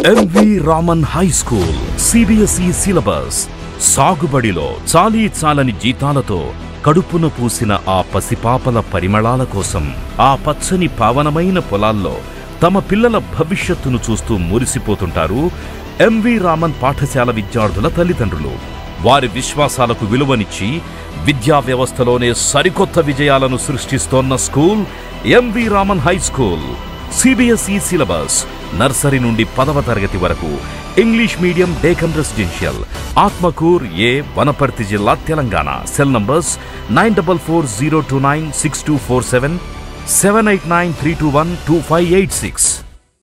MV Raman high school CBSE syllabus సాగుబడిలో చాలీ చాలని జీతాలతో కడుపున పూసిన ఆ పసిపాపల పరిమళాల కోసం ఆ పచ్చని పావనమైన పొలాల్లో తమ పిల్లల భవిష్యత్తును చూస్తూ మురిసిపోతుంటారు ఎంవి రామన్ పాఠశాల విద్యార్థుల తల్లిదండ్రులు వారి విశ్వాసాలకు విలువనిచ్చి విద్యా వ్యవస్థలోనే సరికొత్త విజయాలను సృష్టిస్తోన్న school M V Raman high school CBSE syllabus nursery నుండి పదవ తరగతి వరకు English medium Deccan residential Atmakur A Wanaparthy జిల్లా Telangana cell numbers nine double four zero two nine six two four seven seven eight nine three two one two five eight six